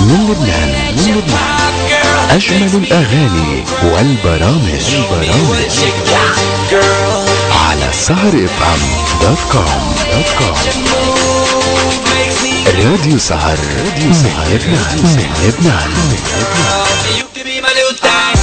من لبنان من لبنان أجمل الأغاني والبرامج البرامج على سهر اف ام دوت كوم دوت كوم راديو سهر راديو سهر لبنان لبنان You can be my little thing.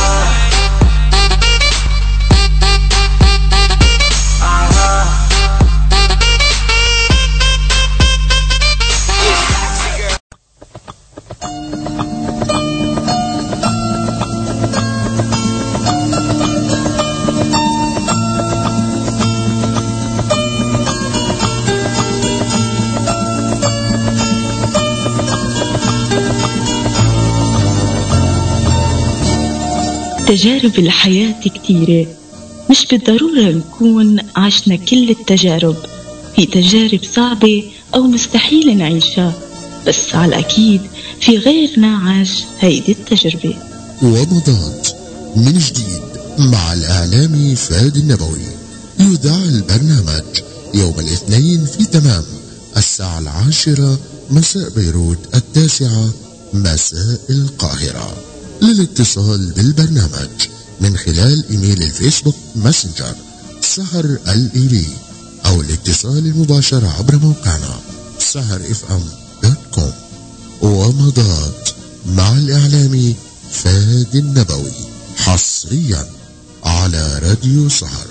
تجارب الحياة كتيرة مش بالضرورة نكون عشنا كل التجارب في تجارب صعبة أو مستحيل نعيشها بس على الأكيد في غيرنا عاش هيدي التجربة ومضات من جديد مع الإعلامي فاد النبوي يذاع البرنامج يوم الاثنين في تمام الساعة العاشرة مساء بيروت التاسعة مساء القاهرة للاتصال بالبرنامج من خلال إيميل الفيسبوك ماسنجر سهر الإيلي أو الاتصال المباشر عبر موقعنا سهر اف ام دوت كوم ومضات مع الإعلامي فاد النبوي حصريا على راديو سهر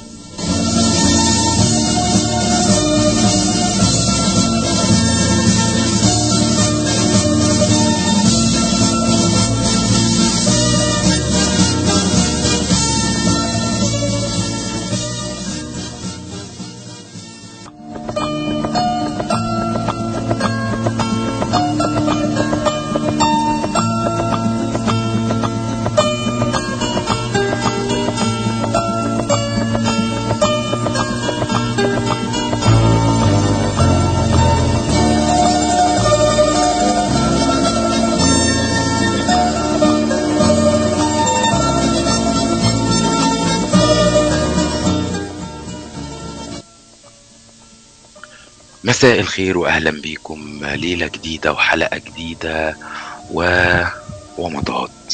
مساء الخير واهلا بيكم ليله جديده وحلقه جديده و ومضات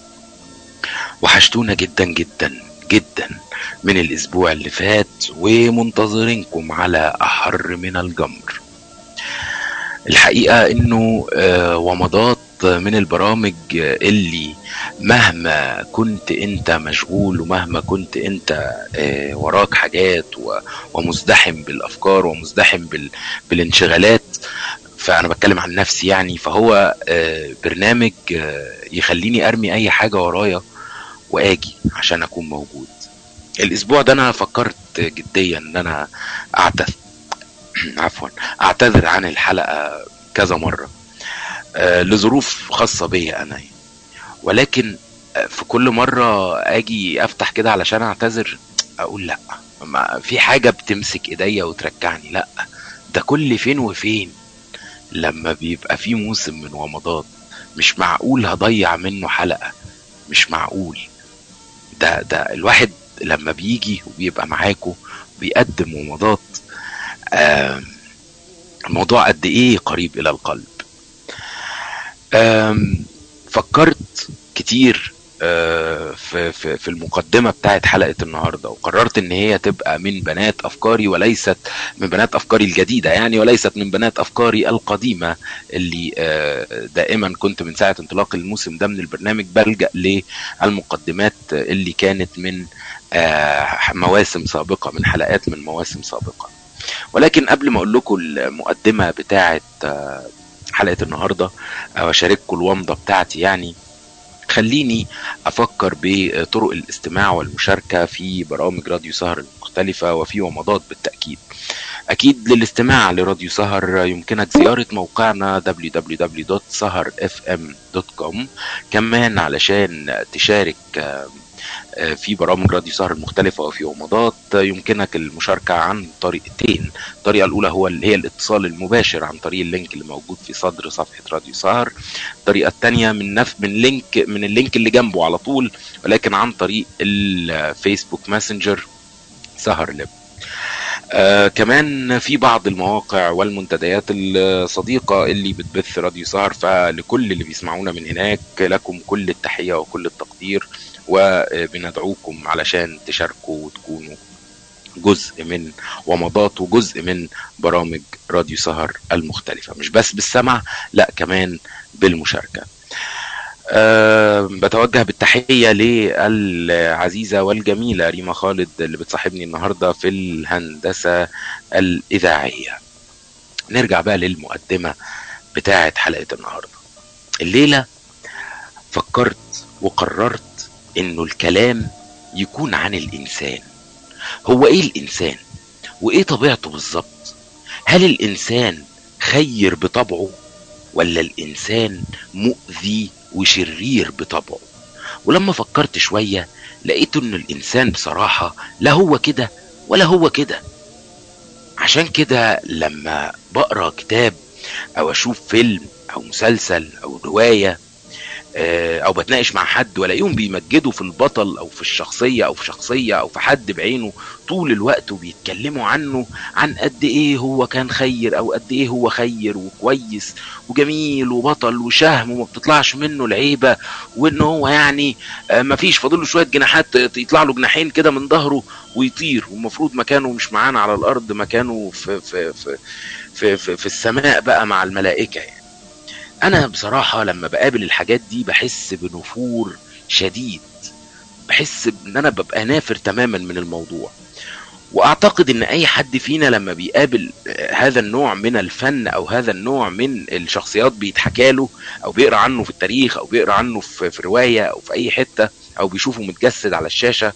وحشتونا جدا جدا جدا من الاسبوع اللي فات ومنتظرينكم على احر من الجمر الحقيقه انه آه، ومضات من البرامج اللي مهما كنت انت مشغول ومهما كنت انت آه، وراك حاجات و- ومزدحم بالافكار ومزدحم بال- بالانشغالات فانا بتكلم عن نفسي يعني فهو آه، برنامج آه، يخليني ارمي اي حاجه ورايا واجي عشان اكون موجود الاسبوع ده انا فكرت جديا ان انا اعتذر عفوا اعتذر عن الحلقه كذا مره آه، لظروف خاصه بيا انا يعني. ولكن آه، في كل مره اجي افتح كده علشان اعتذر اقول لا ما في حاجه بتمسك ايديا وترجعني لا ده كل فين وفين لما بيبقى في موسم من ومضات مش معقول هضيع منه حلقه مش معقول ده ده الواحد لما بيجي وبيبقى معاكو بيقدم ومضات آم، الموضوع قد ايه قريب الى القلب آم، فكرت كتير آه، في في في المقدمه بتاعت حلقه النهارده وقررت ان هي تبقى من بنات افكاري وليست من بنات افكاري الجديده يعني وليست من بنات افكاري القديمه اللي آه، دائما كنت من ساعه انطلاق الموسم ده من البرنامج بلجا للمقدمات اللي كانت من آه، مواسم سابقه من حلقات من مواسم سابقه ولكن قبل ما اقول لكم المقدمه بتاعت آه، حلقه النهارده او اشارككم الومضه بتاعتي يعني خليني افكر بطرق الاستماع والمشاركه في برامج راديو سهر المختلفه وفي ومضات بالتاكيد اكيد للاستماع لراديو سهر يمكنك زياره موقعنا www.saharfm.com كمان علشان تشارك آه، آه، في برامج راديو سهر المختلفة وفي ومضات آه، يمكنك المشاركة عن طريقتين الطريقة الأولى هو هي الاتصال المباشر عن طريق اللينك اللي موجود في صدر صفحة راديو سهر الطريقة الثانية من نف من لينك من اللينك اللي جنبه على طول ولكن عن طريق الفيسبوك ماسنجر سهر لب آه كمان في بعض المواقع والمنتديات الصديقة اللي بتبث راديو سهر فلكل اللي بيسمعونا من هناك لكم كل التحية وكل التقدير وبندعوكم علشان تشاركوا وتكونوا جزء من ومضات وجزء من برامج راديو سهر المختلفة مش بس بالسمع لا كمان بالمشاركة أه بتوجه بالتحية للعزيزة والجميلة ريما خالد اللي بتصاحبني النهاردة في الهندسة الإذاعية نرجع بقى للمقدمة بتاعة حلقة النهاردة الليلة فكرت وقررت انه الكلام يكون عن الانسان هو ايه الانسان وايه طبيعته بالظبط هل الانسان خير بطبعه ولا الانسان مؤذي وشرير بطبعه ولما فكرت شوية لقيت ان الانسان بصراحة لا هو كده ولا هو كده عشان كده لما بقرا كتاب او اشوف فيلم او مسلسل او رواية او بتناقش مع حد والاقيهم بيمجدوا في البطل او في الشخصيه او في شخصيه او في حد بعينه طول الوقت وبيتكلموا عنه عن قد ايه هو كان خير او قد ايه هو خير وكويس وجميل وبطل وشهم وما بتطلعش منه العيبه وان هو يعني ما فيش فاضل له شويه جناحات يطلع له جناحين كده من ظهره ويطير والمفروض مكانه مش معانا على الارض مكانه في في في في, في, في السماء بقى مع الملائكه يعني انا بصراحة لما بقابل الحاجات دي بحس بنفور شديد بحس ان انا ببقى نافر تماما من الموضوع واعتقد ان اي حد فينا لما بيقابل هذا النوع من الفن او هذا النوع من الشخصيات بيتحكى له او بيقرا عنه في التاريخ او بيقرا عنه في, في رواية او في اي حتة او بيشوفه متجسد على الشاشة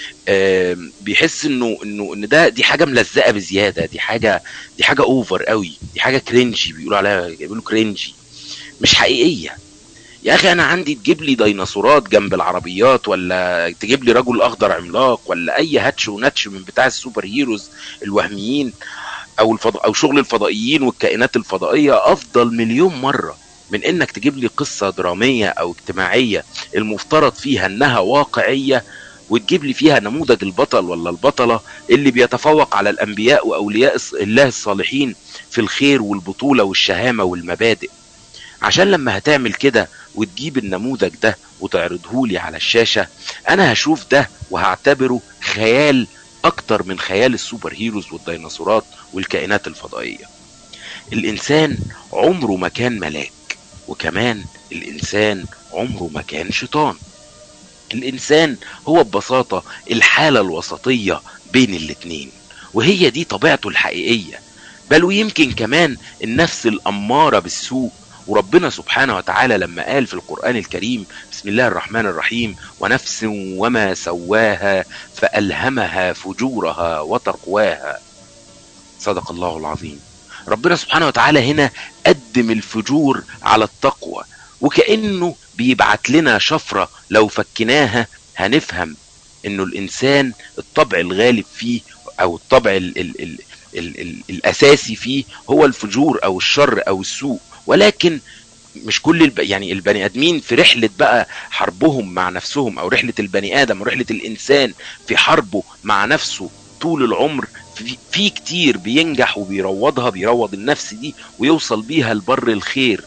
بيحس انه انه ان ده دي حاجة ملزقة بزيادة دي حاجة دي حاجة اوفر قوي دي حاجة كرنجي بيقولوا عليها بيقولوا كرنجي مش حقيقيه يا اخي انا عندي تجيب لي ديناصورات جنب العربيات ولا تجيب لي رجل اخضر عملاق ولا اي هاتش ونتش من بتاع السوبر هيروز الوهميين او الفضاء او شغل الفضائيين والكائنات الفضائيه افضل مليون مره من انك تجيب لي قصه دراميه او اجتماعيه المفترض فيها انها واقعيه وتجيب لي فيها نموذج البطل ولا البطله اللي بيتفوق على الانبياء واولياء الله الصالحين في الخير والبطوله والشهامه والمبادئ عشان لما هتعمل كده وتجيب النموذج ده وتعرضه لي على الشاشة انا هشوف ده وهعتبره خيال اكتر من خيال السوبر هيروز والديناصورات والكائنات الفضائية الانسان عمره ما كان ملاك وكمان الانسان عمره ما كان شيطان الانسان هو ببساطة الحالة الوسطية بين الاتنين وهي دي طبيعته الحقيقية بل ويمكن كمان النفس الامارة بالسوء وربنا سبحانه وتعالى لما قال في القرآن الكريم بسم الله الرحمن الرحيم ونفس وما سواها فألهمها فجورها وتقواها صدق الله العظيم ربنا سبحانه وتعالى هنا قدم الفجور على التقوى وكأنه بيبعت لنا شفرة لو فكناها هنفهم انه الانسان الطبع الغالب فيه او الطبع ال ال ال ال ال الاساسي فيه هو الفجور او الشر او السوء ولكن مش كل الب... يعني البني ادمين في رحله بقى حربهم مع نفسهم او رحله البني ادم ورحله الانسان في حربه مع نفسه طول العمر في, في كتير بينجح وبيروضها بيروض النفس دي ويوصل بيها لبر الخير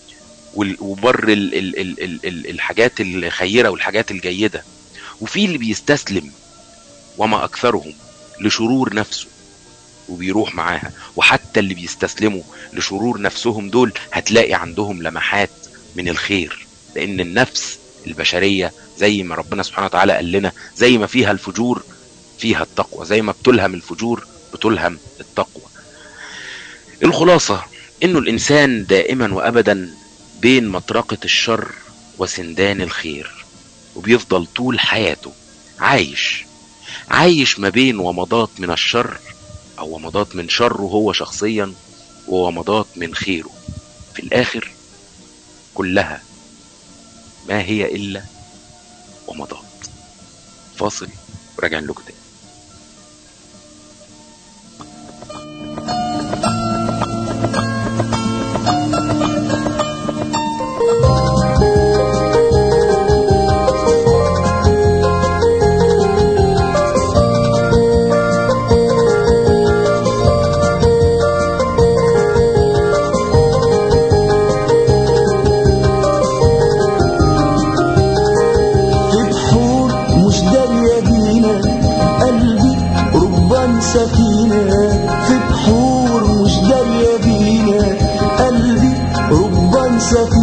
وبر ال... ال... ال... ال... ال... الحاجات الخيره والحاجات الجيده وفي اللي بيستسلم وما اكثرهم لشرور نفسه وبيروح معاها وحتى اللي بيستسلموا لشرور نفسهم دول هتلاقي عندهم لمحات من الخير لان النفس البشرية زي ما ربنا سبحانه وتعالى قال لنا زي ما فيها الفجور فيها التقوى زي ما بتلهم الفجور بتلهم التقوى الخلاصة انه الانسان دائما وابدا بين مطرقة الشر وسندان الخير وبيفضل طول حياته عايش عايش ما بين ومضات من الشر او ومضات من شره هو شخصيا وومضات من خيره في الاخر كلها ما هي الا ومضات فاصل وراجع لكم تاني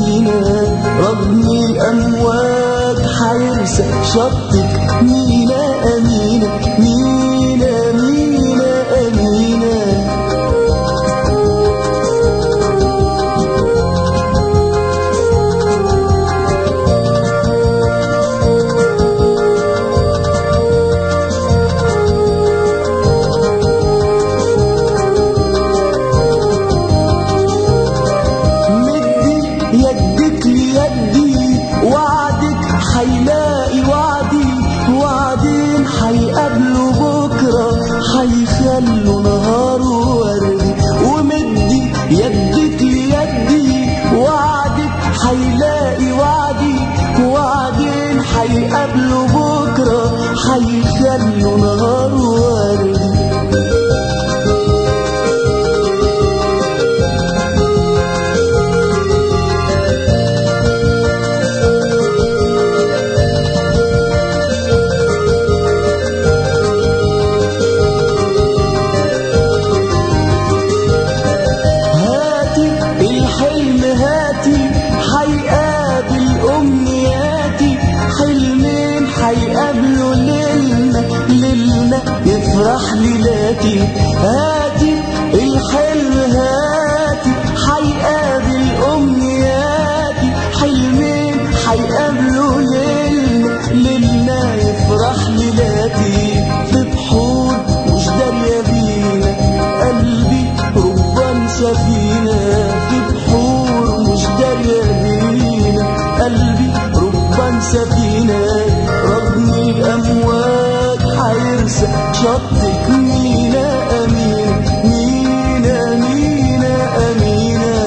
سفينة رغم الأمواج حيرسى شطك مينا أمينة مينا مينا أمينة مدي يدك ليدي وعدك حيلاقي وعدي وعدين حيقابلوا بكرة حيخلوا نهار وردي ومدي يدك ليدي وعدك حيلاقي وعدي وعدين حيقابلوا بكرة حيخلوا نهار وردي هاتي الحلم هاتي حيقابل أمنياتي حلمين حيقابلوا ليلنا ليلنا يفرح ليلاتي هاتي الحلم هاتي حيقابل أمنياتي حلمين حيقابلوا ليلنا ليلنا يفرح ليلاتي في بحور مش دارية بينا قلبي ربان سفينة في بحور مش دارية بينا قلبي ربان سفينة رغم الأمواج حيرسى شطك مينا أمينة مينا مينا أمينة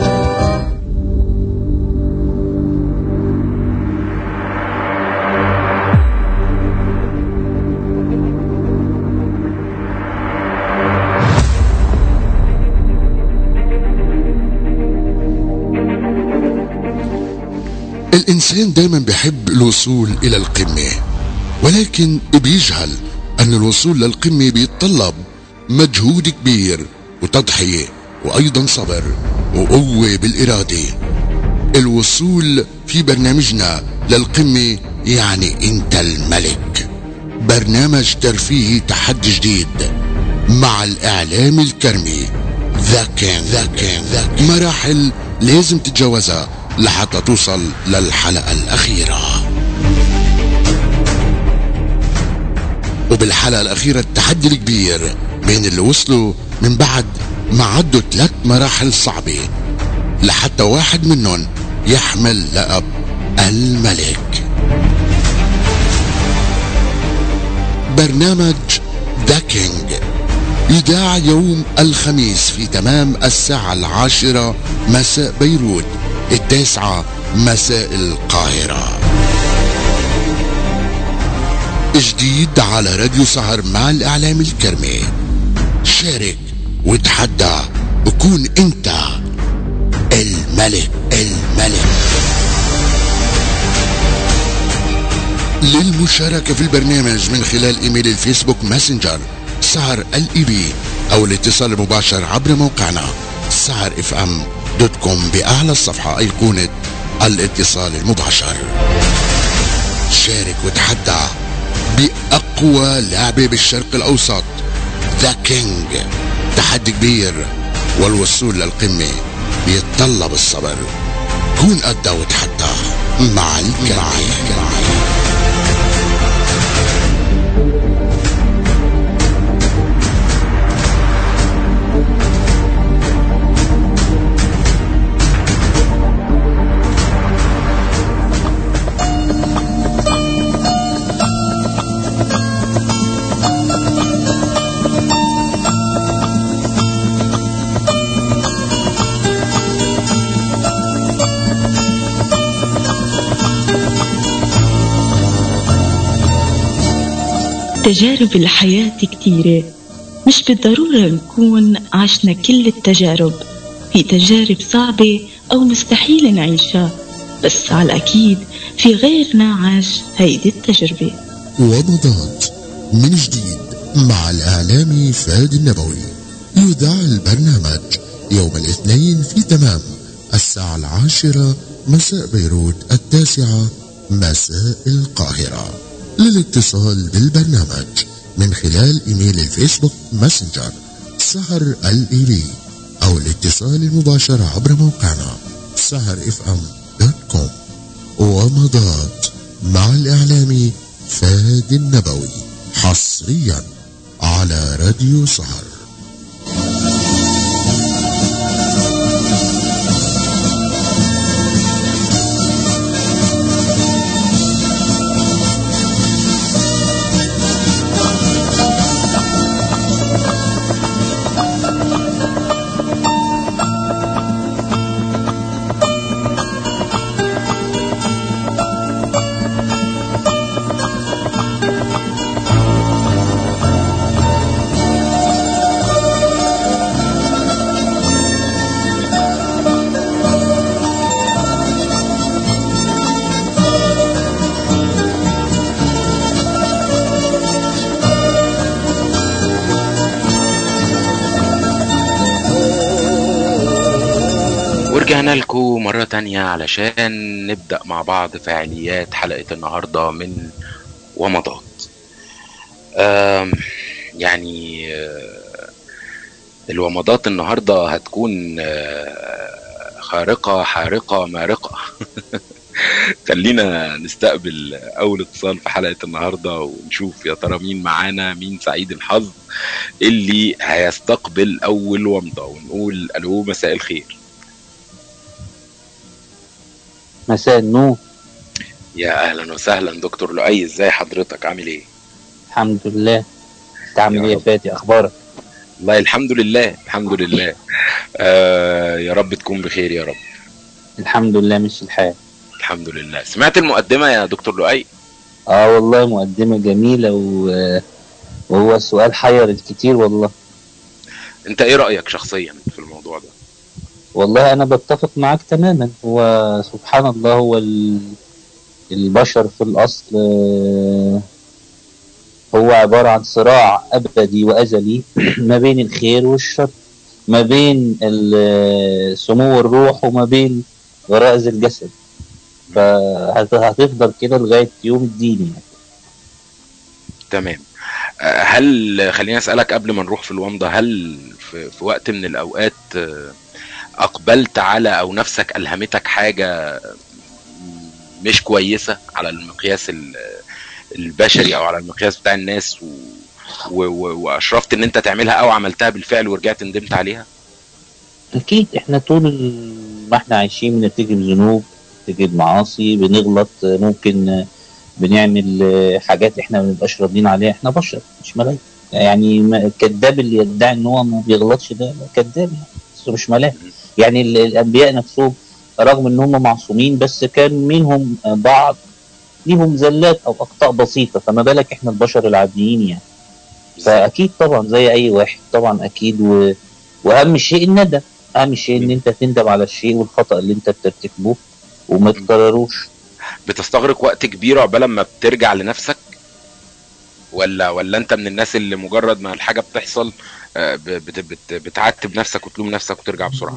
الإنسان دايما بيحب الوصول إلى القمة ولكن بيجهل أن الوصول للقمة بيتطلب مجهود كبير وتضحية وأيضا صبر وقوة بالإرادة الوصول في برنامجنا للقمة يعني أنت الملك برنامج ترفيهي تحدي جديد مع الإعلام الكرمي ذا كان ذا كان ذا كان مراحل لازم تتجاوزها لحتى توصل للحلقة الأخيرة وبالحلقة الأخيرة التحدي الكبير بين اللي وصلوا من بعد ما عدوا ثلاث مراحل صعبة لحتى واحد منهم يحمل لقب الملك برنامج ذا كينج يذاع يوم الخميس في تمام الساعة العاشرة مساء بيروت التاسعة مساء القاهرة جديد على راديو سهر مع الإعلام الكرمي شارك وتحدى وكون انت الملك الملك للمشاركة في البرنامج من خلال ايميل الفيسبوك ماسنجر سهر ال اي بي او الاتصال المباشر عبر موقعنا سهر اف ام دوت كوم باعلى الصفحة ايقونة الاتصال المباشر شارك وتحدى بأقوى لعبة بالشرق الأوسط ذا كينج تحدي كبير والوصول للقمة بيتطلب الصبر كون قدها وتحدى مع الكرمي تجارب الحياة كتيرة مش بالضرورة نكون عشنا كل التجارب في تجارب صعبة أو مستحيل نعيشها بس على الأكيد في غيرنا عاش هيدي التجربة ومضات من جديد مع الإعلامي فادي النبوي يذاع البرنامج يوم الاثنين في تمام الساعة العاشرة مساء بيروت التاسعة مساء القاهرة للاتصال بالبرنامج من خلال ايميل الفيسبوك ماسنجر سهر الايبي او الاتصال المباشر عبر موقعنا سهر اف ام دوت كوم ومضات مع الاعلامي فادي النبوي حصريا على راديو سهر ورجعنا لكم مرة تانية علشان نبدأ مع بعض فعاليات حلقة النهاردة من ومضات آم، يعني آه، الومضات النهاردة هتكون آه، خارقة حارقة مارقة خلينا نستقبل أول اتصال في حلقة النهاردة ونشوف يا ترى مين معانا مين سعيد الحظ اللي هيستقبل أول ومضة ونقول ألو مساء الخير مساء النور يا اهلا وسهلا دكتور لؤي ازاي حضرتك عامل ايه الحمد لله انت عامل يا ايه يا رب. فادي اخبارك والله الحمد لله الحمد لله آه يا رب تكون بخير يا رب الحمد لله مش الحال الحمد لله سمعت المقدمة يا دكتور لؤي اه والله مقدمة جميلة و... وهو سؤال حير الكتير والله انت ايه رأيك شخصيا في الموضوع ده والله انا بتفق معاك تماما هو سبحان الله هو ال... البشر في الاصل آه، هو عبارة عن صراع ابدي وازلي ما بين الخير والشر ما بين ال- سمو الروح وما بين غرائز الجسد فهتفضل كده لغاية يوم الدين يعني. تمام آه، هل خليني اسألك قبل ما نروح في الومضة هل في, في وقت من الاوقات آه، اقبلت على او نفسك الهمتك حاجة مش كويسة على المقياس ال- البشري او على المقياس بتاع الناس و... و... و... واشرفت ان انت تعملها او عملتها بالفعل ورجعت ندمت عليها أكيد إحنا طول ال- ما إحنا عايشين بنرتكب ذنوب بنرتكب معاصي بنغلط ممكن بنعمل حاجات إحنا ما بنبقاش راضيين عليها إحنا بشر مش ملاك يعني ما- الكذاب اللي يدعي إن هو ما بيغلطش ده كذاب يعني بس مش ملاك يعني ال- الأنبياء نفسهم رغم إن هم معصومين بس كان منهم بعض ليهم زلات أو أخطاء بسيطة فما بالك إحنا البشر العاديين يعني فاكيد طبعا زي اي واحد طبعا اكيد و... واهم شيء الندم اهم شيء ان انت تندم على الشيء والخطا اللي انت بترتكبه وما تكرروش بتستغرق وقت كبير عقبال ما بترجع لنفسك ولا ولا انت من الناس اللي مجرد ما الحاجه بتحصل آه، ب- بت بت بتعاتب نفسك وتلوم نفسك وترجع بسرعه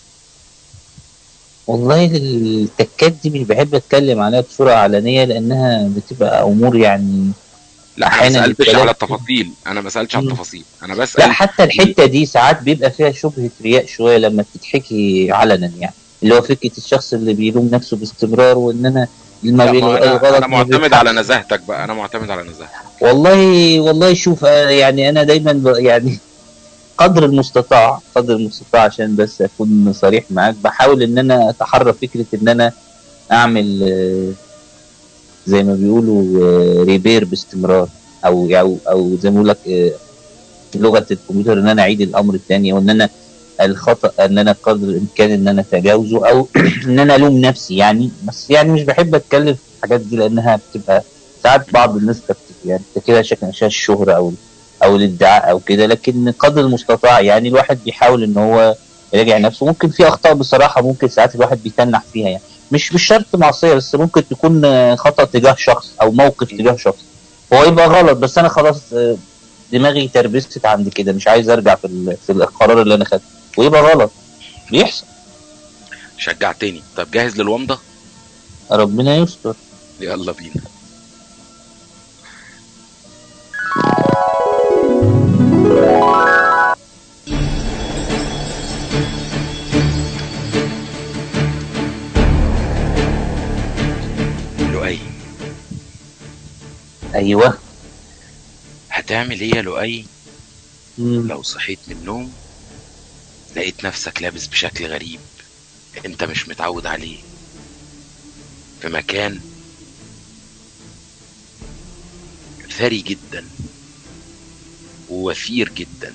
والله التكات دي مش بحب اتكلم عليها بصوره علنيه لانها بتبقى امور يعني لا انا ما أحياناً سالتش الكلام- على التفاصيل انا ما سالتش على مم. التفاصيل انا لا بسال حتى الحته دي ساعات بيبقى فيها شبهه رياء شويه لما بتتحكي علنا يعني اللي هو فكره الشخص اللي بيلوم نفسه باستمرار وان انا ما لا، بين ما الغلط انا, أنا ما معتمد بيتحقش. على نزاهتك بقى انا معتمد على نزاهتك والله والله شوف آه، يعني انا دايما ب- يعني قدر المستطاع قدر المستطاع عشان بس اكون صريح معاك بحاول ان انا اتحرى فكره ان انا اعمل آه، زي ما بيقولوا آه، ريبير باستمرار او او او زي ما بقول لك آه، لغه الكمبيوتر ان انا اعيد الامر الثاني وان انا الخطا ان انا قدر الامكان ان انا اتجاوزه او ان انا الوم نفسي يعني بس يعني مش بحب اتكلم في الحاجات دي لانها بتبقى ساعات بعض الناس كانت يعني انت كده شكل عشان الشهرة او او الادعاء او كده لكن قدر المستطاع يعني الواحد بيحاول ان هو يراجع نفسه ممكن في اخطاء بصراحه ممكن ساعات الواحد بيتنح فيها يعني مش مش شرط معصيه بس ممكن تكون آه، خطا تجاه شخص او موقف تجاه شخص هو يبقى غلط بس انا خلاص آه، دماغي تربست عند كده مش عايز ارجع في ال- في القرار اللي انا خدته ويبقى غلط بيحصل شجعتني طب جاهز للومضه ربنا يستر يلا بينا لؤي ايوه هتعمل ايه يا لؤي مم. لو صحيت من النوم لقيت نفسك لابس بشكل غريب انت مش متعود عليه في مكان ثري جدا ووفير جدا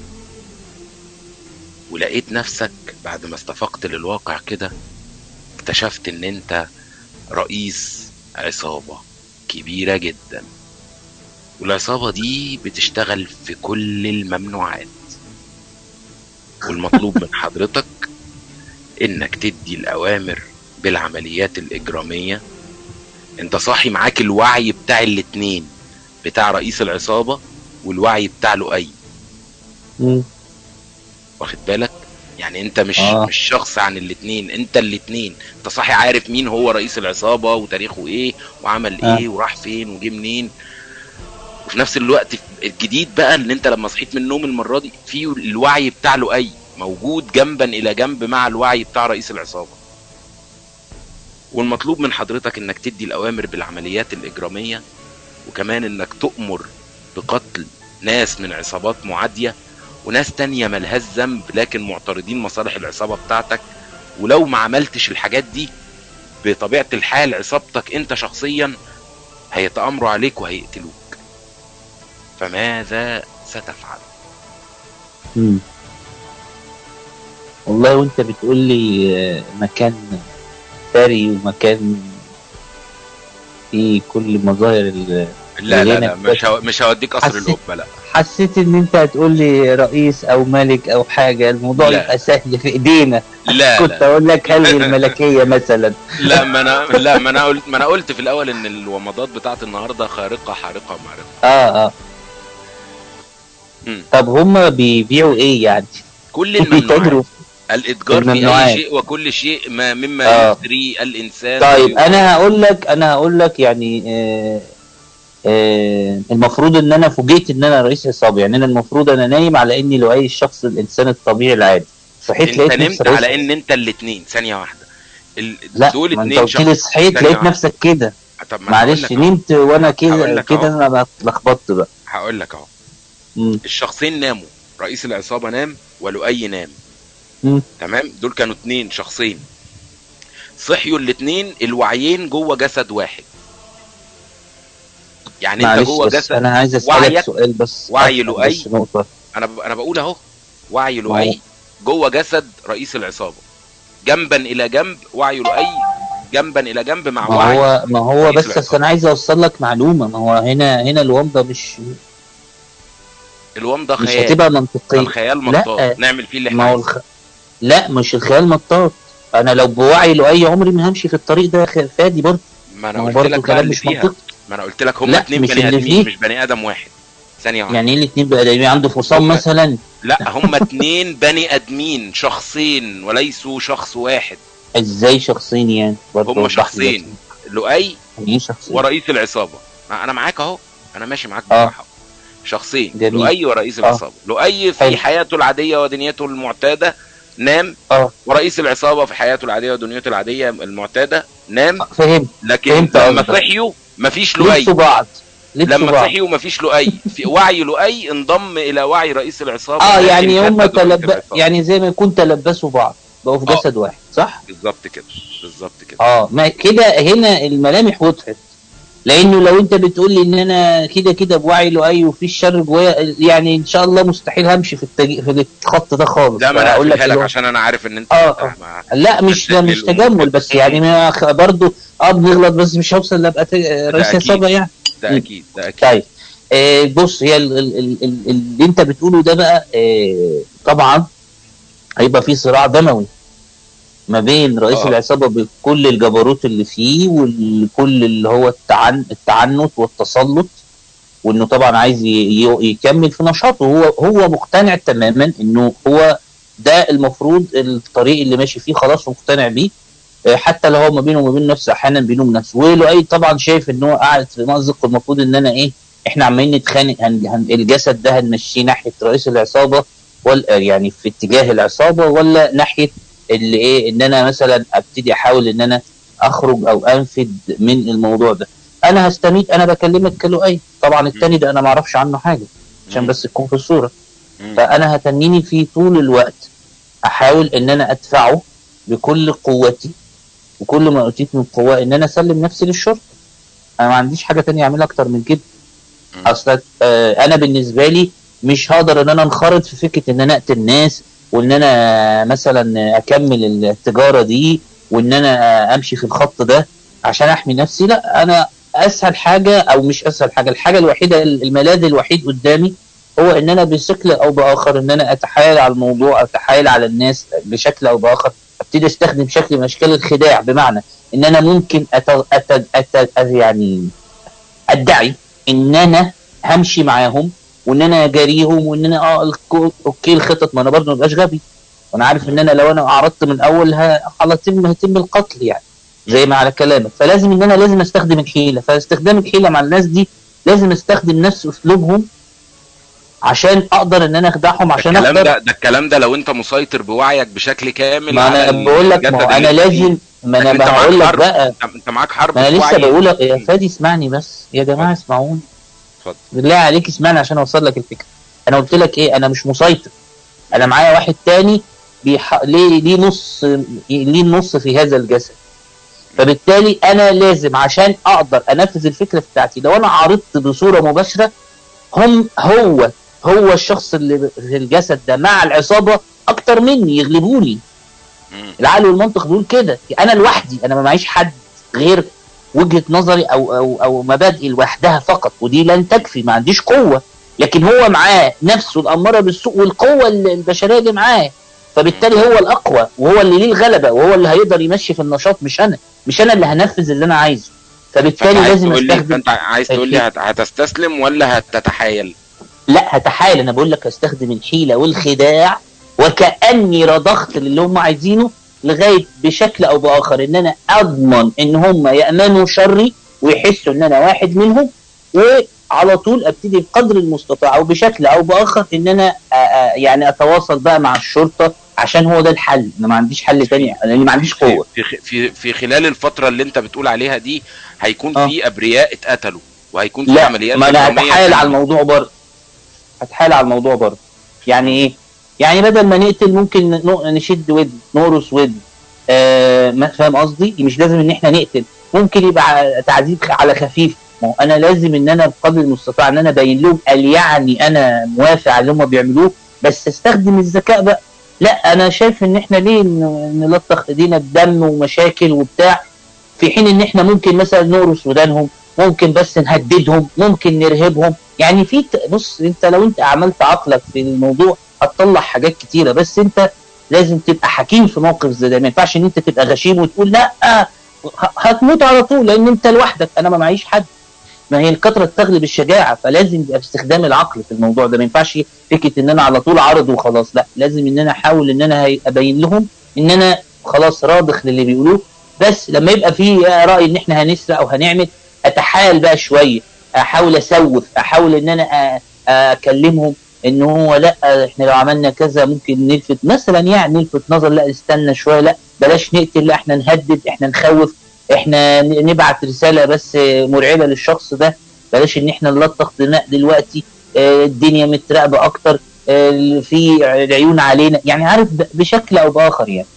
ولقيت نفسك بعد ما استفقت للواقع كده اكتشفت ان انت رئيس عصابة كبيرة جدا والعصابة دي بتشتغل في كل الممنوعات والمطلوب من حضرتك انك تدي الاوامر بالعمليات الاجرامية انت صاحي معاك الوعي بتاع الاتنين بتاع رئيس العصابة والوعي بتاع لؤي مم. واخد بالك يعني انت مش آه. آه. مش شخص عن الاتنين انت الاتنين انت صاحي عارف مين هو رئيس العصابة وتاريخه ايه وعمل آه. ايه وراح فين وجه منين وفي نفس الوقت الجديد بقى ان انت لما صحيت من النوم المرة دي في الوعي بتاع لؤي موجود جنبا الى جنب مع الوعي بتاع رئيس العصابة والمطلوب من حضرتك انك تدي الاوامر بالعمليات الاجرامية وكمان انك تؤمر بقتل ناس من عصابات معادية وناس تانية ملهاش ذنب لكن معترضين مصالح العصابة بتاعتك ولو ما عملتش الحاجات دي بطبيعة الحال عصابتك انت شخصيا هيتأمروا عليك وهيقتلوك فماذا ستفعل مم. والله وانت بتقول لي آه، مكان ثري ومكان فيه كل مظاهر ال- لا لا لا خلينا مش هو مش هوديك قصر حسيت- القبة لا حسيت ان انت هتقول لي رئيس او ملك او حاجه الموضوع لا. يبقى سهل في ايدينا لا كنت لا اقول لك هذه الملكيه مثلا لا ما انا لا ما انا قلت ما انا قلت في الاول ان الومضات بتاعت النهارده خارقه حارقه معرقه اه اه مم. طب هم بيبيعوا ايه يعني؟ كل الممنوعات بيتاجروا الاتجار في الممنوعات. اي شيء وكل شيء ما مما آه. يثري الانسان طيب انا هقول لك انا هقول لك يعني آه آه المفروض ان انا فوجئت ان انا رئيس عصابه يعني انا المفروض انا نايم على اني لؤي الشخص الانسان الطبيعي العادي صحيت انت لقيت نفسي نمت رئيس على ان انت الاثنين ثانيه واحده ال... لا دول ما انت اتنين قلت لي شخص صحيت ثانية لقيت واحدة. نفسك كده طب ما أنا هقول معلش لك أهو. نمت وانا هقول كده لك كده أهو. انا اتلخبطت بقى هقول لك اهو مم. الشخصين ناموا رئيس العصابه نام ولؤي نام مم. تمام دول كانوا اتنين شخصين صحيوا الاتنين الوعيين جوه جسد واحد يعني انت معلش جوه بس جسد انا عايز اسالك وعيك- سؤال بس وعي أفهم لؤي. بس نقطه انا ب... انا بقول اهو وعي ما هو- لؤي جوه جسد رئيس العصابه جنبا الى جنب وعي لؤي جنبا الى جنب مع ما وعي هو ما هو رئيس بس العصابة. أصل انا عايز اوصل لك معلومه ما هو هنا هنا الومضه مش الوام ده مش خيال هتبقى ده منطقيه الخيال لا. مطاط نعمل فيه اللي احنا ما هو عايزينه الخ... لا مش الخيال مطاط انا لو بوعي لؤي عمري ما همشي في الطريق ده خ- فادي برضه ما انا ما هو قلت برضه لك بقى كلام اللي مش فيها منطقي ما انا قلت لك هم لا، اتنين مش بني اللي ادمين فيه. مش بني ادم واحد ثانيه واحده يعني ايه الاثنين بقى ده عنده فصام هم- مثلا لا هم اتنين بني ادمين شخصين وليسوا شخص واحد ازاي شخصين يعني برضه هم وضح لي شخصين لؤي يعني ايه شخصين ورئيس العصابه ما انا معاك اهو انا ماشي معاك آه. بصراحه شخصين جميل. لؤي ورئيس آه. العصابه لؤي في حلو. حياته العاديه ودنيته المعتاده نام اه ورئيس العصابه في حياته العاديه ودنيته العاديه المعتاده نام فهمت لكن فهمت لما قصدك. صحيوا مفيش لؤي لبسوا بعض لبسوا لما بعض صحيوا مفيش لؤي في وعي لؤي انضم الى وعي رئيس العصابه اه لكن يعني هم جسد رئيس تلب... العصابة. يعني زي ما يكون تلبسوا بعض بقوا في آه. جسد واحد صح؟ بالظبط كده بالظبط كده اه ما كده هنا الملامح وضحت لانه لو انت بتقول لي ان انا كده كده بوعي لؤي وفي الشر جوايا يعني ان شاء الله مستحيل همشي في التج... في الخط ده خالص لا ما انا فهقول هقولها لك اللي هو- عشان انا عارف ان انت آه، آه. مع- لا مش ده مش للأمور. تجمل بس يعني ما خ- برضو اه بنغلط بس مش هوصل لابقى ت- رئيس أكيد. عصابه يعني ده م. اكيد ده اكيد طيب آه بص هي ال- ال- ال- ال- اللي انت بتقوله ده بقى آه طبعا هيبقى في صراع دموي ما بين رئيس آه. العصابه بكل الجبروت اللي فيه وكل اللي هو التعن التعنت والتسلط وانه طبعا عايز ي- ي- يكمل في نشاطه هو هو مقتنع تماما انه هو ده المفروض الطريق اللي ماشي فيه خلاص ومقتنع بيه آه، حتى لو هو ما بينه وما بين نفسه احيانا بينه وبين نفسه ولؤي طبعا شايف ان هو قاعد في مأزق المفروض ان انا ايه احنا عمالين نتخانق هن هن الجسد ده هنمشيه ناحيه رئيس العصابه ولا يعني في اتجاه العصابه ولا ناحيه اللي ايه ان انا مثلا ابتدي احاول ان انا اخرج او انفد من الموضوع ده انا هستميت انا بكلمك كلؤي طبعا التاني ده انا ما اعرفش عنه حاجه عشان مم. بس تكون في الصوره مم. فانا هتنيني فيه طول الوقت احاول ان انا ادفعه بكل قوتي وكل ما اوتيت من قوه ان انا اسلم نفسي للشرطه انا ما عنديش حاجه تانية اعملها اكتر من كده مم. اصلا آه انا بالنسبه لي مش هقدر ان انا انخرط في فكره ان انا اقتل ناس وان انا مثلا اكمل التجاره دي وان انا امشي في الخط ده عشان احمي نفسي لا انا اسهل حاجه او مش اسهل حاجه الحاجه الوحيده الملاذ الوحيد قدامي هو ان انا بشكل او باخر ان انا اتحايل على الموضوع اتحايل على الناس بشكل او باخر ابتدي استخدم شكل من اشكال الخداع بمعنى ان انا ممكن أت... أت... أت... أت... يعني ادعي ان انا همشي معاهم وان انا جاريهم وان انا اه الك- اوكي الخطط ما انا برضه ما بقاش غبي وانا عارف ان انا لو انا اعرضت من الاول ه- على تم هيتم القتل يعني زي ما على كلامك فلازم ان انا لازم استخدم الحيله فاستخدام الحيله مع الناس دي لازم استخدم نفس اسلوبهم عشان اقدر ان انا اخدعهم عشان الكلام اقدر ده ده الكلام ده لو انت مسيطر بوعيك بشكل كامل ما على انا بقول لك الجسد ما هو اللي انا انت فيه. لازم ما انا لكن انت معاك بقول لك حرب. بقى انت انت معاك حرب ما انا في لسه وعيك. بقول لك يا فادي اسمعني بس يا جماعه اسمعوني اتفضل. بالله عليك اسمعني عشان اوصل لك الفكره انا قلت لك ايه انا مش مسيطر انا معايا واحد تاني بيح... ليه ليه نص ليه نص في هذا الجسد فبالتالي انا لازم عشان اقدر انفذ الفكره بتاعتي لو انا عرضت بصوره مباشره هم هو هو الشخص اللي في الجسد ده مع العصابه اكتر مني يغلبوني مم. العقل والمنطق بيقول كده انا لوحدي انا ما معيش حد غير وجهه نظري او او او مبادئي لوحدها فقط ودي لن تكفي ما عنديش قوه لكن هو معاه نفسه الاماره بالسوء والقوه ال- البشريه اللي معاه فبالتالي هو الاقوى وهو اللي ليه الغلبه وهو اللي هيقدر يمشي في النشاط مش انا مش انا اللي هنفذ اللي انا عايزه فانت فبالتالي عايز لازم تقول لي استخدم فانت عايز تقول لي هت- هتستسلم ولا هتتحايل لا هتحايل انا بقول لك استخدم الحيله والخداع وكاني رضخت للي هم عايزينه لغايه بشكل او باخر ان انا اضمن ان هم يامنوا شري ويحسوا ان انا واحد منهم وعلى طول ابتدي بقدر المستطاع او بشكل او باخر ان انا آ- آ- يعني اتواصل بقى مع الشرطه عشان هو ده الحل انا ما عنديش حل تاني لاني ما عنديش قوه في خ- في في خلال الفتره اللي انت بتقول عليها دي هيكون اه. في ابرياء اتقتلوا وهيكون في لا عمليات ما انا إجرامية هتحايل على تانية. الموضوع برضه هتحايل على الموضوع برضه يعني ايه يعني بدل ما نقتل ممكن ن- نشد ود نورس ود آه ما فاهم قصدي مش لازم ان احنا نقتل ممكن يبقى ع- تعذيب خ- على خفيف ما هو انا لازم ان انا بقدر المستطاع ان انا ابين لهم قال يعني انا موافق على اللي هم بيعملوه بس استخدم الذكاء بقى لا انا شايف ان احنا ليه ن- نلطخ ايدينا بدم ومشاكل وبتاع في حين ان احنا ممكن مثلا نورس ودانهم ممكن بس نهددهم ممكن نرهبهم يعني في ت- بص انت لو انت عملت عقلك في الموضوع هتطلع حاجات كتيره بس انت لازم تبقى حكيم في موقف زي ده ما ينفعش ان انت تبقى غشيم وتقول لا ه- هتموت على طول لان انت لوحدك انا ما معيش حد ما هي الكثره تغلب الشجاعه فلازم يبقى باستخدام العقل في الموضوع ده ما ينفعش فكره ان انا على طول عرض وخلاص لا لازم ان انا احاول ان انا هي- ابين لهم ان انا خلاص راضخ للي بيقولوه بس لما يبقى في راي ان احنا هنسرق او هنعمل اتحايل بقى شويه احاول اسوف احاول ان انا أ- اكلمهم ان هو لا احنا لو عملنا كذا ممكن نلفت مثلا يعني نلفت نظر لا استنى شويه لا بلاش نقتل لا احنا نهدد احنا نخوف احنا ن- نبعت رساله بس مرعبه للشخص ده بلاش ان احنا نلطخ دماء دلوقتي آه، الدنيا متراقبه اكتر آه، في العيون علينا يعني عارف ب- بشكل او باخر يعني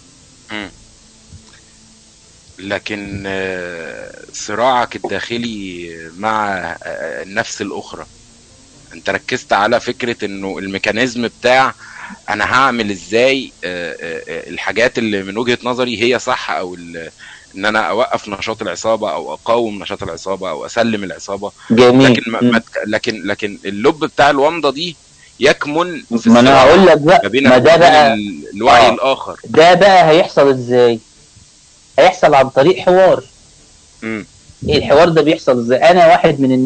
لكن آه، صراعك الداخلي مع آه، النفس الاخرى انت ركزت على فكره انه الميكانيزم بتاع انا هعمل ازاي آه، آه، آه، الحاجات اللي من وجهه نظري هي صح او ال- ان انا اوقف نشاط العصابه او اقاوم نشاط العصابه او اسلم العصابه جميل لكن ما ما تك- لكن لكن اللب بتاع الومضه دي يكمن في ما انا الصراع هقول لك ما بقى بينك ما ده وبين بقى ال- الوعي آه. الاخر ده بقى هيحصل ازاي هيحصل عن طريق حوار مم. ايه الحوار ده بيحصل ازاي انا واحد من الناس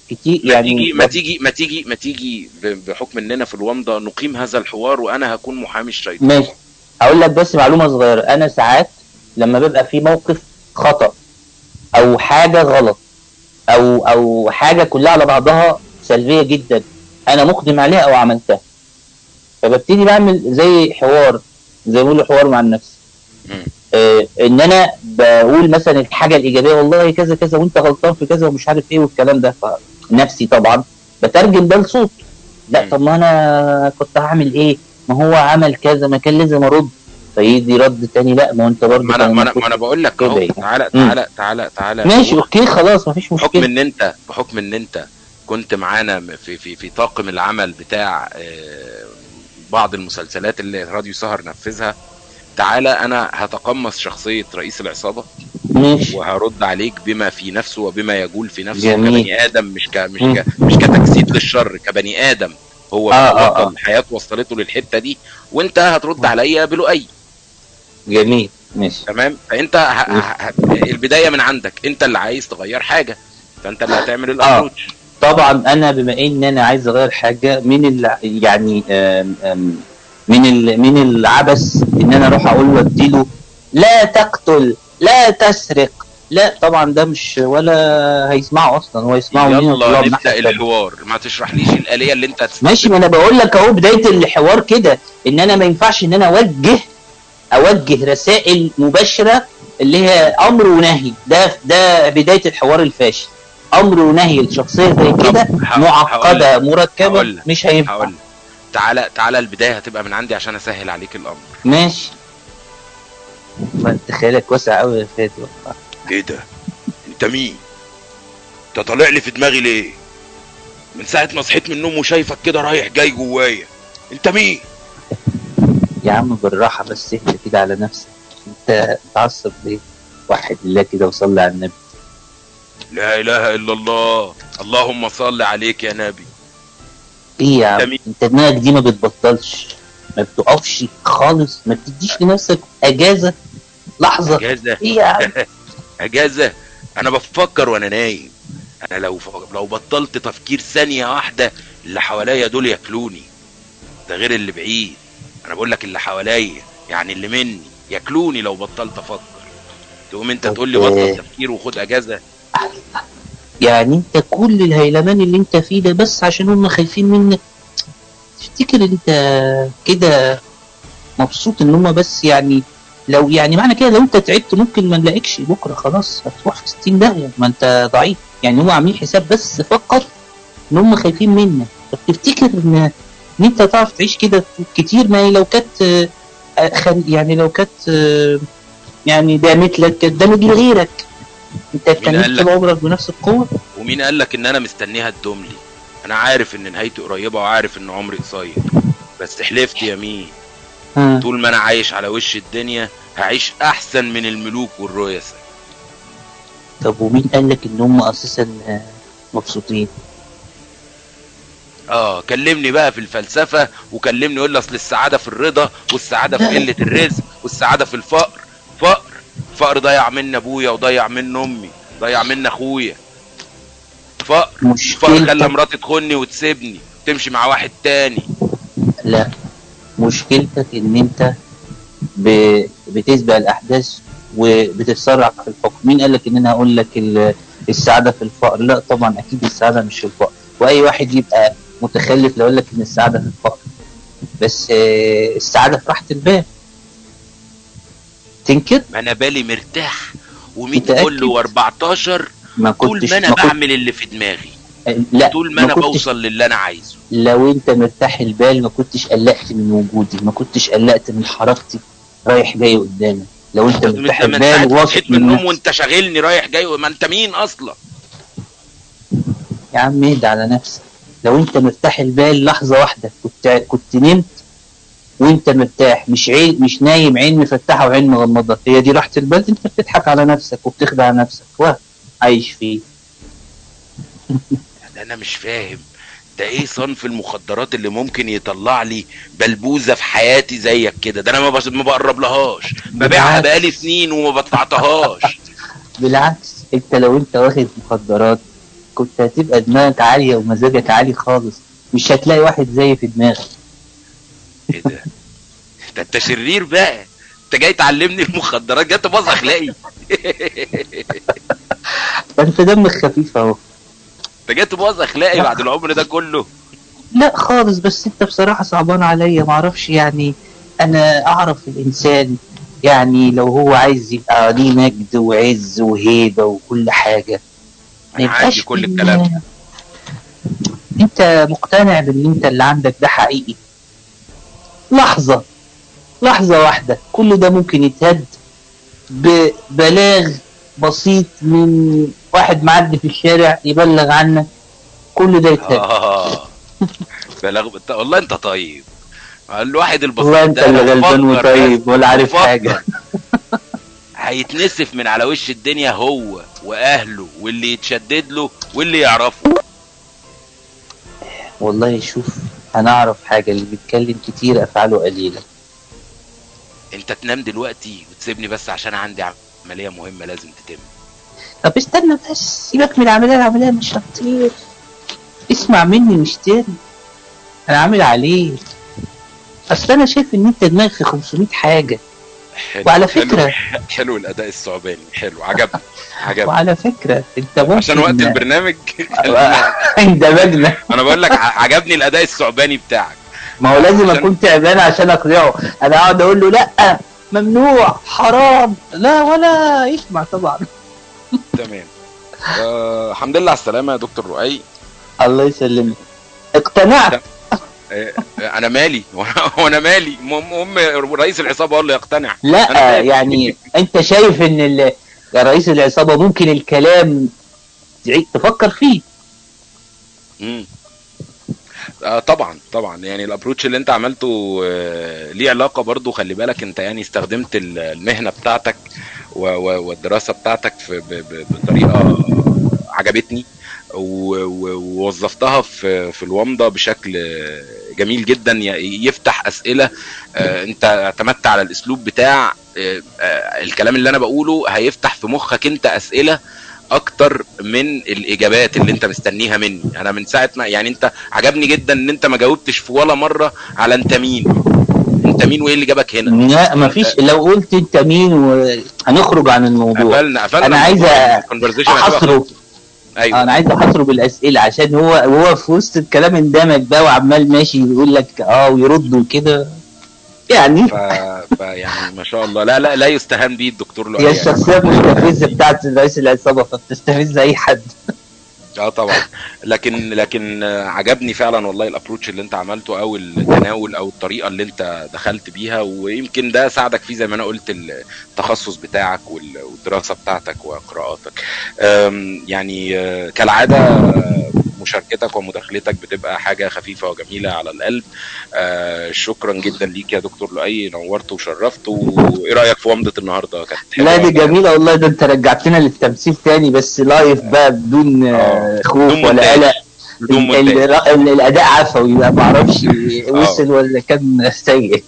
كتير ما يعني تيجي ما تيجي ما تيجي ما تيجي ب- بحكم اننا في الومضه نقيم هذا الحوار وانا هكون محامي الشيطان ماشي هقول لك بس معلومه صغيره انا ساعات لما ببقى في موقف خطا او حاجه غلط او او حاجه كلها على بعضها سلبيه جدا انا مقدم عليها او عملتها فببتدي بعمل زي حوار زي ما بيقولوا حوار مع النفس مم. آه ان انا بقول مثلا الحاجه الايجابيه والله كذا كذا وانت غلطان في كذا ومش عارف ايه والكلام ده فنفسي طبعا بترجم ده لصوت لا مم. طب ما انا كنت هعمل ايه ما هو عمل كذا ما كان لازم ارد فيجي رد تاني لا ما هو انت برضه ما انا كان ما انا المفروض ما انا بقول لك كده اهو يعني. تعالى مم. تعالى تعالى تعالى ماشي هو اوكي خلاص مفيش بحكم مشكله ان انت بحكم ان انت كنت معانا في في في طاقم العمل بتاع آه، بعض المسلسلات اللي راديو سهر نفذها تعالى انا هتقمص شخصيه رئيس العصابه ماشي وهرد عليك بما في نفسه وبما يجول في نفسه جميل. كبني ادم مش ك مش مم. ك مش كتجسيد للشر كبني ادم هو آه، آه، بطل آه. الحياه وصلته للحته دي وانت هترد عليا بلؤي جميل ماشي تمام فانت ه... ه... ه... البدايه من عندك انت اللي عايز تغير حاجه فانت اللي هتعمل الابروتش طبعا انا بما ان انا عايز اغير حاجه من ال يعني آم آم من ال من العبث ان انا اروح اقول له اديله لا تقتل لا تسرق لا طبعا ده مش ولا هيسمعه اصلا هو يسمعه منين ويطلعه يلا من نبدا ناحية تانية. الحوار ما تشرحليش الاليه اللي انت هتستخدمها. ماشي ما انا بقول لك اهو بدايه الحوار كده ان انا ما ينفعش ان انا اوجه اوجه رسائل مباشره اللي هي امر ونهي ده ده بدايه الحوار الفاشل امر ونهي الشخصيه زي كده طب ه- معقده هقول مركبه هقول لك. مش هينفع هقول لك. تعالى تعالى البدايه هتبقى من عندي عشان اسهل عليك الامر ماشي ما انت خيالك واسع قوي يا فادي والله ايه ده انت مين انت طالع لي في دماغي ليه من ساعه ما صحيت من النوم وشايفك كده رايح جاي جوايا انت مين يا عم بالراحه بس اهدى كده على نفسك انت متعصب ليه وحد الله كده وصلي على النبي لا اله الا الله اللهم صل عليك يا نبي ايه يا عم جميل. انت دماغك دي ما بتبطلش ما بتقفش خالص ما بتديش لنفسك اجازه لحظه اجازه ايه يا عم اجازه انا بفكر وانا نايم انا لو ف... لو بطلت تفكير ثانيه واحده اللي حواليا دول ياكلوني ده غير اللي بعيد انا بقول لك اللي حواليا يعني اللي مني ياكلوني لو بطلت افكر تقوم انت تقول لي أوكي. بطل تفكير وخد اجازه يعني انت كل الهيلمان اللي انت فيه ده بس عشان هم خايفين منك تفتكر انت كده مبسوط ان هم بس يعني لو يعني معنى كده لو انت تعبت ممكن ما نلاقيكش بكره خلاص هتروح في 60 داهيه ما انت ضعيف يعني هم عاملين حساب بس فقط ان هم خايفين منك طب تفتكر ان ان انت تعرف تعيش كده كتير ما هي لو كانت آه، آه، خل- يعني لو كانت آه، يعني دامت لك كانت دامت لغيرك انت قال استنيت لك؟ طول عمرك بنفس القوه ومين قال لك ان انا مستنيها تدوم لي انا عارف ان نهايتي قريبه وعارف ان عمري قصير بس حلفت يمين ها. طول ما انا عايش على وش الدنيا هعيش احسن من الملوك والرؤساء طب ومين قال لك ان هم اساسا آه، مبسوطين اه كلمني بقى في الفلسفه وكلمني يقول لي اصل السعاده في الرضا والسعاده في قله الرزق والسعاده في الفقر فقر فقر ضيع مني ابويا وضيع مني امي ضيع مني اخويا فقر الفقر خلى مشكلتك مراتي تخوني وتسيبني تمشي مع واحد تاني لا مشكلتك ان انت ب... بتسبق الاحداث وبتتسرع في الحكم مين قال لك ان انا هقول لك ال- السعاده في الفقر لا طبعا اكيد السعاده مش في الفقر واي واحد يبقى متخلف لو يقول لك ان السعاده في الفقر بس آه، السعاده في راحه البال تنكر ما انا بالي مرتاح و100 متأكد؟ كل و14 ما طول كنتش ما انا ما كنت- بعمل اللي في دماغي لا طول ما انا كنتش بوصل للي انا عايزه لو انت مرتاح البال ما كنتش قلقت من وجودي ما كنتش قلقت من حركتي رايح جاي قدامك لو انت مرتاح انت من ساعه البال ما واثق صحيت من من النوم نفسك وانت شاغلني رايح جاي ما انت مين اصلا يا عم اهدى على نفسك لو انت مرتاح البال لحظه واحده كنت كنت نمت وانت مرتاح مش عين مش نايم عين مفتحه وعين مغمضه هي دي راحه البال انت بتضحك على نفسك وبتخدع نفسك وهم عايش فيه ده انا مش فاهم ده ايه صنف المخدرات اللي ممكن يطلع لي بلبوزه في حياتي زيك كده ده انا ما بس- ما بقرب لهاش ببيعها بالعكس. بقالي سنين وما بتعطهاش بالعكس انت لو انت واخد مخدرات كنت هتبقى دماغك عالية ومزاجك عالي خالص مش هتلاقي واحد زي في دماغك ايه ده ده انت شرير بقى انت جاي تعلمني المخدرات جاي تبوظ اخلاقي ده انت دمك خفيف اهو انت جاي تبوظ اخلاقي بعد العمر ده كله لا خالص بس انت بصراحة صعبان عليا معرفش يعني انا اعرف الانسان يعني لو هو عايز يبقى ليه مجد وعز وهيبة وكل حاجة ما انا عندي يبقاش كل بال- الكلام ده انت مقتنع باللي انت اللي عندك ده حقيقي لحظة لحظة واحدة كل ده ممكن يتهد ببلاغ بسيط من واحد معدي في الشارع يبلغ عنك كل ده يتهد اه بلغ انت والله انت طيب الواحد البسيط والله انت ده اللي لو غلبان فكر وطيب بس ولا عارف وفكر حاجة هيتنسف من على وش الدنيا هو واهله واللي يتشدد له واللي يعرفه والله شوف انا اعرف حاجة اللي بيتكلم كتير افعاله قليلة انت تنام دلوقتي وتسيبني بس عشان عندي عمليه مهمه لازم تتم طب استنى بس سيبك من العملية العملية مش هتطير اسمع مني مش تاني انا عامل عليه اصل انا شايف ان انت دماغك في 500 حاجة حلو وعلى حلو- فكرة- حلو الاداء الثعباني حلو عجبني عجبني وعلى فكرة انت ممكن عشان وقت البرنامج خلينا- اندمجنا انا بقول لك ع- عجبني الاداء الثعباني بتاعك ما هو لازم عشان- اكون تعبان عشان اقنعه انا اقعد اقول له لا ممنوع حرام لا ولا يسمع طبعا تمام آه الحمد لله على السلامه يا دكتور رؤي الله يسلمك اقتنعت آه انا مالي وأنا- وانا مالي المهم رئيس العصابه هو اللي يقتنع أنا لا مالي. يعني انت شايف ان ال- يا رئيس العصابة ممكن الكلام تعيد تفكر فيه مم. آه طبعا طبعا يعني الابروتش اللي انت عملته آه ليه علاقه برضو خلي بالك انت يعني استخدمت ال- المهنه بتاعتك و- و- والدراسه بتاعتك في ب- ب- بطريقه عجبتني و- و- ووظفتها في في الومضه بشكل آه، جميل جدا ي- يفتح اسئله آه، انت اعتمدت على الاسلوب بتاع آه، آه، الكلام اللي انا بقوله هيفتح في مخك انت اسئله اكتر من الاجابات اللي انت مستنيها مني انا من ساعه ما يعني انت عجبني جدا ان انت ما جاوبتش في ولا مره على انت مين انت مين وايه اللي جابك هنا لا مفيش لو قلت انت مين وهنخرج عن الموضوع قفلنا قفلنا أنا عايز الكونفرزيشن احصره ايوه انا عايز احصره بالاسئله عشان هو وهو في وسط الكلام اندمج بقى وعمال ماشي يقول لك اه ويرد وكده يعني ف... ف يعني ما شاء الله لا لا لا يستهان بيه الدكتور هي لؤي يعني. الشخصيه المستفزه بتاعت رئيس العصابه فبتستفز اي حد اه طبعا لكن لكن آه، عجبني فعلا والله الابروتش اللي انت عملته او التناول او الطريقه اللي انت دخلت بيها ويمكن ده ساعدك فيه زي ما انا قلت التخصص بتاعك وال- والدراسه بتاعتك وقراءاتك آم، يعني آه، كالعاده آه، مشاركتك ومداخلتك بتبقى حاجه خفيفه وجميله على القلب آه، شكرا جدا ليك يا دكتور لؤي نورت وشرفت وايه رايك في ومضه النهارده كانت حلوة لا دي ولا- جميله والله ده انت رجعتنا للتمثيل تاني بس لايف بقى بدون آه، آه، خوف بدون ولا مونتاج. قلق بدون ال- مونتاج. ال- ال- الاداء عفوي بقى ما اعرفش وصل ولا كان سيء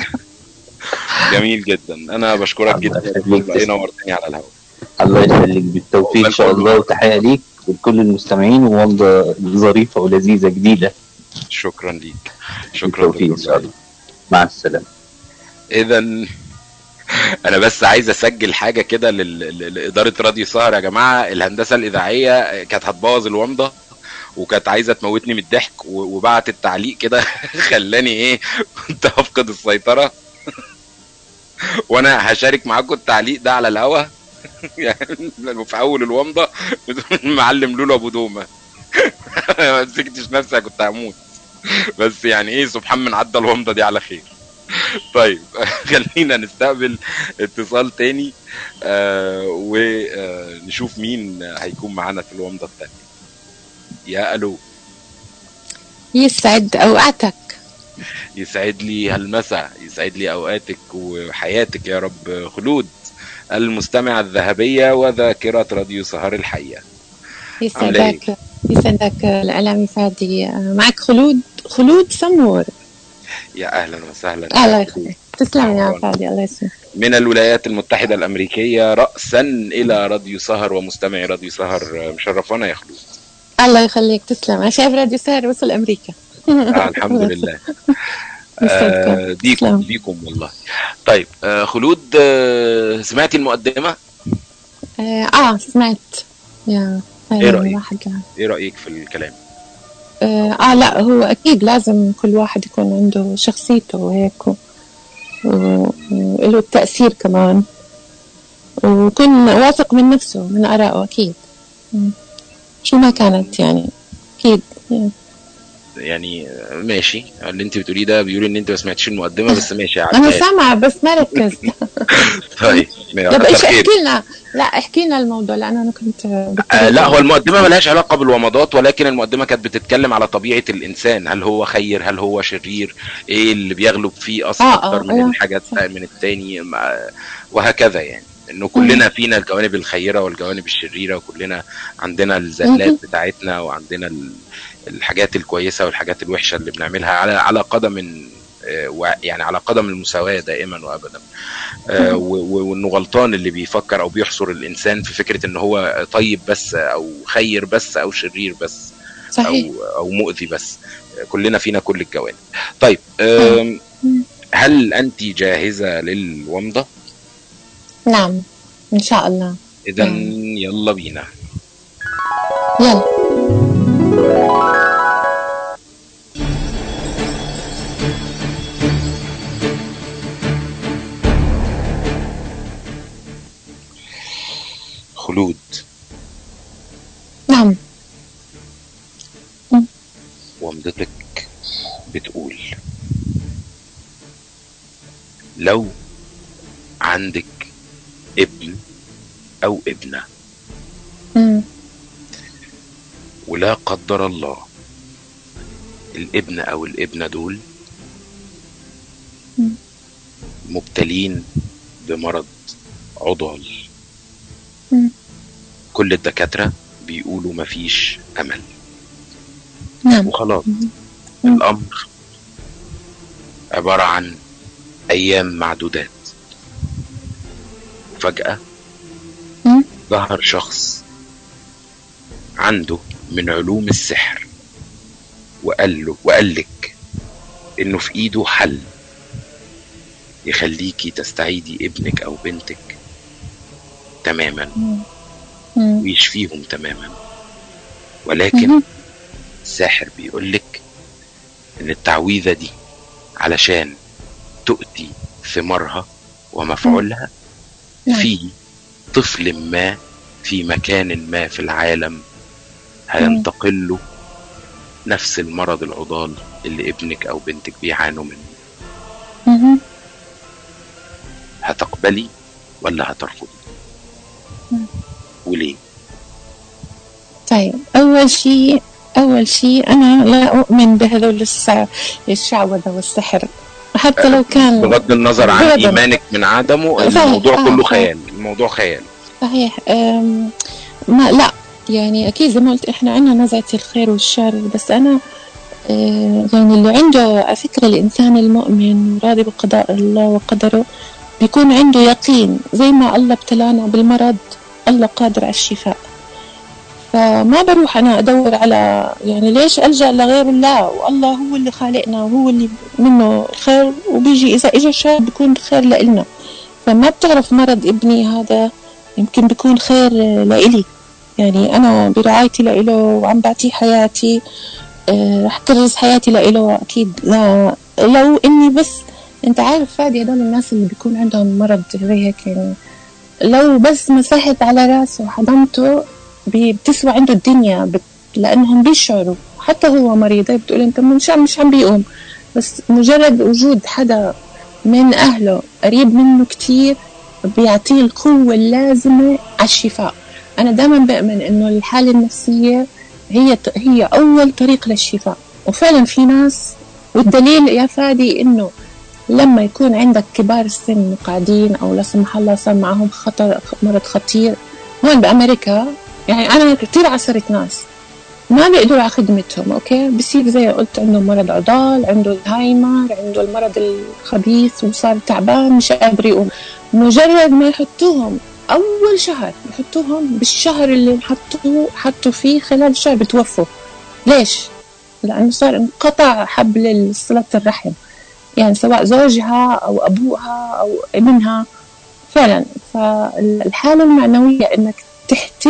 جميل جدا انا بشكرك الله جدا يا يخليك. دكتور لؤي نورتني على الهواء الله يخليك بالتوفيق ان شاء الله وتحيه ليك ولكل المستمعين وومضه ظريفه ولذيذه جديده شكرا ليك شكرا بالتوفيق ان شاء الله مع السلامه اذا انا بس عايز اسجل حاجه كده لل- لل- لاداره راديو سهر يا جماعه الهندسه الاذاعيه كانت هتبوظ الومضه وكانت عايزه تموتني من الضحك و- وبعت التعليق كده خلاني ايه كنت هفقد السيطره وانا هشارك معاكم التعليق ده على الهوا يعني في اول الومضه معلم لولو ابو دومه ما مسكتش نفسي كنت هموت بس يعني ايه سبحان من عدى الومضه دي على خير طيب خلينا نستقبل اتصال تاني آه ونشوف مين هيكون معانا في الومضه التانيه يا الو يسعد أوقاتك يسعد لي هالمسا يسعد لي اوقاتك وحياتك يا رب خلود المستمعة الذهبية وذاكرة راديو سهر الحية عاملة إيه؟ يسعدك يسعدك الإعلامي فادي معك خلود خلود سمور يا أهلا وسهلا الله يخليك تسلم يا فادي الله يسلمك من الولايات المتحدة الأمريكية رأسا إلى راديو سهر ومستمعي راديو سهر مشرفانا يا خلود الله يخليك تسلم انا شايف راديو سهر وصل امريكا آه الحمد لله آه ديكم تسلم. ديكم والله طيب آه خلود آه سمعتي المقدمة اه آه، سمعت يا إيه رأيك؟ واحد قال. ايه رأيك في الكلام آه, اه لا هو اكيد لازم كل واحد يكون عنده شخصيته وهيك و- و- وله التأثير كمان ويكون واثق من نفسه من آرائه أكيد مم. شو ما كانت يعني أكيد يعني. يعني آه، ماشي اللي انت بتقوليه ده بيقول ان انت ما سمعتيش المقدمة بس ماشي أنا عارفة سامعة بس ما ركزت طيب طب كتر إيش خير. احكي لنا لا احكي لنا الموضوع لأن أنا كنت آه لا هو المقدمة ملهاش علاقة بالومضات ولكن المقدمة كانت بتتكلم على طبيعة الإنسان هل هو خير هل هو شرير إيه اللي بيغلب فيه أصلا آه، أكتر آه، من أيوة. الحاجات من التاني مع- وهكذا يعني إنه كلنا فينا الجوانب الخيرة والجوانب الشريرة وكلنا عندنا الزلات مهم. بتاعتنا وعندنا ال- الحاجات الكويسة والحاجات الوحشة اللي بنعملها على على قدم آه، وع- يعني على قدم المساواة دائما وأبدا آه، و- و- وانه غلطان اللي بيفكر او بيحصر الانسان في فكره ان هو طيب بس او خير بس او شرير بس صحيح او او مؤذي بس آه، كلنا فينا كل الجوانب طيب آم، مم. هل انت جاهزه للومضه نعم إن شاء الله اذا نعم. يلا بينا يلا خلود نعم ومضتك بتقول لو عندك ابن او ابنه مم. ولا قدر الله الابن او الابنه دول مم. مبتلين بمرض عضال مم. كل الدكاتره بيقولوا مفيش امل نعم وخلاص مم. الامر عباره عن ايام معدودات وفجاه مم. ظهر شخص عنده من علوم السحر وقال له وقال لك انه في ايده حل يخليكي تستعيدي ابنك او بنتك تماما مم. ويشفيهم تماما ولكن مم. الساحر بيقول لك ان التعويذه دي علشان تؤتي ثمارها ومفعولها نعم. في طفل ما في مكان ما في العالم هينتقل له نفس المرض العضال اللي ابنك او بنتك بيعانوا منه مم. هتقبلي ولا هترفضي مم. وليه طيب أول شيء أول شيء أنا لا أؤمن بهذول السع- الشعوذة والسحر حتى لو كان بغض النظر عن بغض- ايمانك من عدمه صحيح. الموضوع آه، كله صحيح. خيال الموضوع خيال صحيح أم، ما لا يعني أكيد زي ما قلت إحنا عندنا نزعة الخير والشر بس أنا آه، يعني اللي عنده على فكرة الإنسان المؤمن راضي بقضاء الله وقدره بيكون عنده يقين زي ما الله ابتلانا بالمرض الله قادر على الشفاء فما بروح أنا أدور على يعني ليش ألجأ لغير الله والله هو اللي خالقنا وهو اللي منه الخير وبيجي إذا إجا شر بيكون خير لإلنا فما بتعرف مرض ابني هذا يمكن بيكون خير آه، لإلي يعني أنا برعايتي لإله وعم بعطيه حياتي آه، رح كرس حياتي لإله أكيد لا لو إني بس أنت عارف فادي هدول الناس اللي بيكون عندهم مرض زي هيك يعني لو بس مسحت على راسه وحضنته بي- بتسوى عنده الدنيا بت... لأنهم بيشعروا حتى هو مريض هي بتقول أنت مش عم مش عم بيقوم بس مجرد وجود حدا من أهله قريب منه كتير بيعطيه القوة اللازمة على الشفاء أنا دائما بؤمن إنه الحالة النفسية هي هي أول طريق للشفاء وفعلا في ناس والدليل يا فادي إنه لما يكون عندك كبار السن قاعدين أو لا سمح الله صار معهم خطر مرض خطير هون بأمريكا يعني أنا كتير عصرت ناس ما بيقدروا على خدمتهم اوكي بصير زي ما قلت عنده مرض عضال عنده الهايمر عنده المرض الخبيث وصار تعبان مش قادر يقوم مجرد ما يحطوهم أول شهر بحطوهم بالشهر اللي حطوه حطوا فيه خلال الشهر بتوفوا ليش؟ لأنه صار انقطع حبل صلة الرحم يعني سواء زوجها أو أبوها أو ابنها فعلا فالحالة المعنوية إنك تحترم